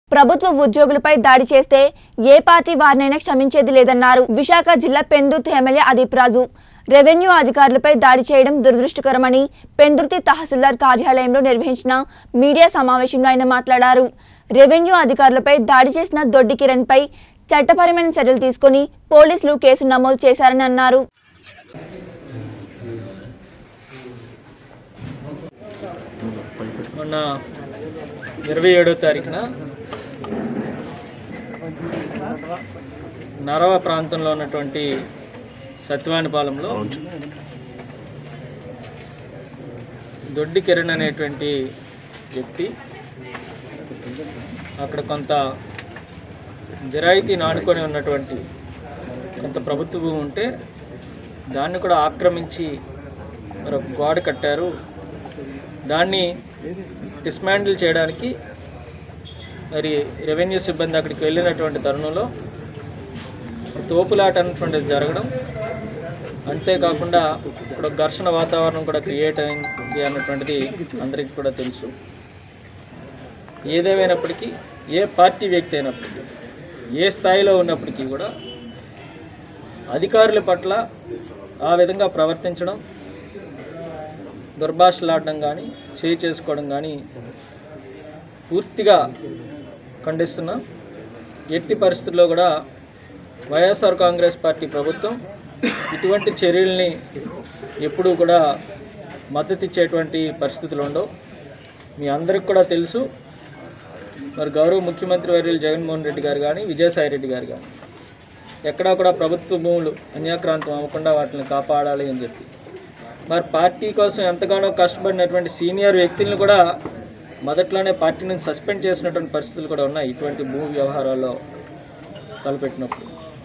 ప్రభుత్వ ఉద్యోగులపై దాడి చేస్తే ఏ పార్టీ వారినైనా క్షమించేది లేదన్నారు విశాఖ జిల్లా పెందుర్తి ఎమ్మెల్యే అదీప్ రాజు రెవెన్యూ అధికారులపై దాడి చేయడం దురదృష్టకరమని పెందుర్తి తహసీల్దార్ కార్యాలయంలో నిర్వహించిన మీడియా సమావేశంలో ఆయన మాట్లాడారు రెవెన్యూ అధికారులపై దాడి చేసిన దొడ్డి కిరణ్పై చట్టపరమైన చర్యలు తీసుకుని పోలీసులు కేసు నమోదు చేశారని అన్నారు మొన్న ఇరవై ఏడో తారీఖున నరవ ప్రాంతంలో ఉన్నటువంటి సత్యవానిపాలెంలో దొడ్డి కిరణ్ అనేటువంటి వ్యక్తి అక్కడ కొంత జిరాయితీ నానుకొని ఉన్నటువంటి కొంత ప్రభుత్వ భూమి ఉంటే దాన్ని కూడా ఆక్రమించి మరి ఒక గోడ కట్టారు దాన్ని డిస్మాండిల్ చేయడానికి మరి రెవెన్యూ సిబ్బంది అక్కడికి వెళ్ళినటువంటి తరుణంలో తోపులాట అన్నటువంటిది జరగడం అంతేకాకుండా ఇక్కడ ఒక ఘర్షణ వాతావరణం కూడా క్రియేట్ అయింది అన్నటువంటిది అందరికీ కూడా తెలుసు ఏదేమైనప్పటికీ ఏ పార్టీ వ్యక్తి అయినప్పటికీ ఏ స్థాయిలో ఉన్నప్పటికీ కూడా అధికారుల పట్ల ఆ విధంగా ప్రవర్తించడం దుర్భాషలాడడం కానీ చేయి చేసుకోవడం కానీ పూర్తిగా ఖండిస్తున్నాం ఎట్టి పరిస్థితుల్లో కూడా వైఎస్ఆర్ కాంగ్రెస్ పార్టీ ప్రభుత్వం ఇటువంటి చర్యల్ని ఎప్పుడూ కూడా మద్దతు ఇచ్చేటువంటి పరిస్థితులు ఉండవు మీ అందరికి కూడా తెలుసు మరి గౌరవ ముఖ్యమంత్రి వర్యులు జగన్మోహన్ రెడ్డి గారు కానీ విజయసాయి రెడ్డి గారు కానీ ఎక్కడా కూడా ప్రభుత్వ భూములు అన్యాక్రాంతం అవ్వకుండా వాటిని కాపాడాలి అని చెప్పి మరి పార్టీ కోసం ఎంతగానో కష్టపడినటువంటి సీనియర్ వ్యక్తులను కూడా మొదట్లోనే పార్టీ నుంచి సస్పెండ్ చేసినటువంటి పరిస్థితులు కూడా ఉన్నాయి ఇటువంటి భూ వ్యవహారాల్లో తలపెట్టినప్పుడు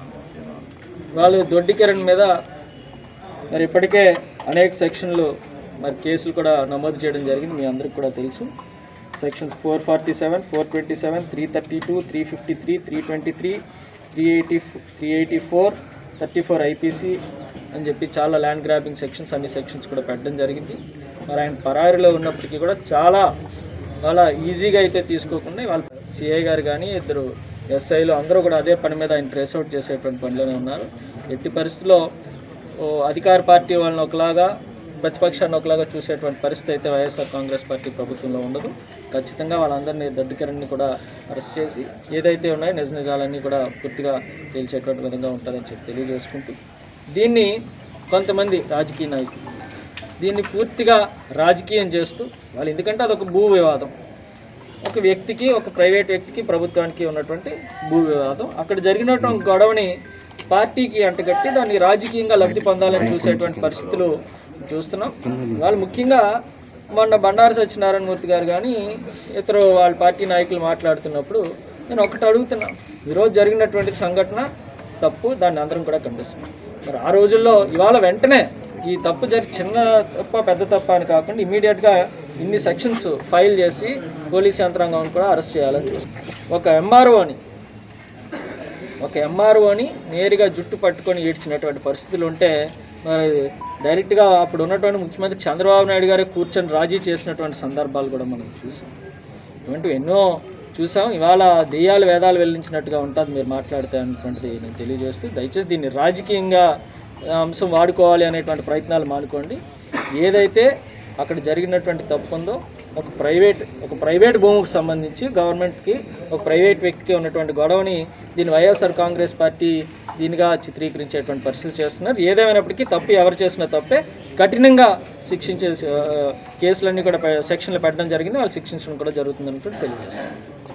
వాళ్ళు దొడ్డి కిరణ్ మీద మరి ఇప్పటికే అనేక సెక్షన్లు మరి కేసులు కూడా నమోదు చేయడం జరిగింది మీ అందరికి కూడా తెలుసు sections four forty seven four twenty seven three thirty two three fifty three three twenty three three eighty three eighty four thirty four IPC అని చెప్పి చాలా ల్యాండ్ గ్రాబింగ్ సెక్షన్స్ అన్ని సెక్షన్స్ కూడా పెట్టడం జరిగింది మరి ఆయన పరారిలో ఉన్నప్పటికీ కూడా చాలా చాలా ఈజీగా అయితే తీసుకోకుండా వాళ్ళ సిఐ గారు కానీ ఇద్దరు ఎస్ఐలు అందరూ కూడా అదే పని మీద ఆయన ట్రేస్ అవుట్ చేసేటువంటి పనిలోనే ఉన్నారు ఎట్టి పరిస్థితుల్లో ఓ అధికార పార్టీ వాళ్ళని ఒకలాగా ప్రతిపక్షాన్ని ఒకలాగా చూసేటువంటి పరిస్థితి అయితే వైఎస్ఆర్ కాంగ్రెస్ పార్టీ ప్రభుత్వంలో ఉండదు ఖచ్చితంగా వాళ్ళందరినీ దొడ్డికరణ్ని కూడా అరెస్ట్ చేసి ఏదైతే ఉన్నాయో నిజ నిజాలన్నీ కూడా పూర్తిగా తేల్చేటువంటి విధంగా ఉంటుందని చెప్పి తెలియజేసుకుంటూ దీన్ని కొంతమంది రాజకీయ నాయకులు దీన్ని పూర్తిగా రాజకీయం చేస్తూ వాళ్ళు ఎందుకంటే అదొక భూ వివాదం ఒక వ్యక్తికి ఒక ప్రైవేట్ వ్యక్తికి ప్రభుత్వానికి ఉన్నటువంటి భూ వివాదం అక్కడ జరిగినటువంటి గొడవని పార్టీకి అంటగట్టి దాన్ని రాజకీయంగా లబ్ధి పొందాలని చూసేటువంటి పరిస్థితులు చూస్తున్నాం వాళ్ళు ముఖ్యంగా మొన్న బండారు సత్యనారాయణ మూర్తి గారు కానీ ఇతరు వాళ్ళ పార్టీ నాయకులు మాట్లాడుతున్నప్పుడు నేను ఒకటి అడుగుతున్నా ఈరోజు జరిగినటువంటి సంఘటన తప్పు దాన్ని అందరం కూడా ఖండిస్తున్నాం మరి ఆ రోజుల్లో ఇవాళ వెంటనే ఈ తప్పు జరిగి చిన్న తప్ప పెద్ద తప్ప అని కాకుండా ఇమీడియట్గా ఇన్ని సెక్షన్స్ ఫైల్ చేసి పోలీస్ యంత్రాంగం కూడా అరెస్ట్ చేయాలని చూస్తున్నాం ఒక ఎంఆర్ఓని ఒక ఎంఆర్ఓని నేరుగా జుట్టు పట్టుకొని ఏడ్చినటువంటి పరిస్థితులు ఉంటే మరి డైరెక్ట్గా అప్పుడు ఉన్నటువంటి ముఖ్యమంత్రి చంద్రబాబు నాయుడు గారే కూర్చొని రాజీ చేసినటువంటి సందర్భాలు కూడా మనం చూసాం ఇటువంటివి ఎన్నో చూసాం ఇవాళ దెయ్యాలు వేదాలు వెల్లించినట్టుగా ఉంటుంది మీరు మాట్లాడితే అనేటువంటిది నేను తెలియజేస్తూ దయచేసి దీన్ని రాజకీయంగా ఆ, అంశం వాడుకోవాలి అనేటువంటి ప్రయత్నాలు మానుకోండి ఏదైతే అక్కడ జరిగినటువంటి తప్పు ఉందో ఒక ప్రైవేట్ ఒక ప్రైవేట్ భూమికి సంబంధించి గవర్నమెంట్కి ఒక ప్రైవేట్ వ్యక్తికి ఉన్నటువంటి గొడవని దీన్ని వైఎస్ఆర్ కాంగ్రెస్ పార్టీ దీనిగా చిత్రీకరించేటువంటి పరిస్థితి చేస్తున్నారు ఏదేమైనప్పటికీ తప్పు ఎవరు చేసినా తప్పే కఠినంగా శిక్షించే ఆ, కేసులన్నీ కూడా సెక్షన్లు పెట్టడం జరిగింది వాళ్ళు శిక్షించడం కూడా జరుగుతుందన్నట్టు తెలియజేస్తారు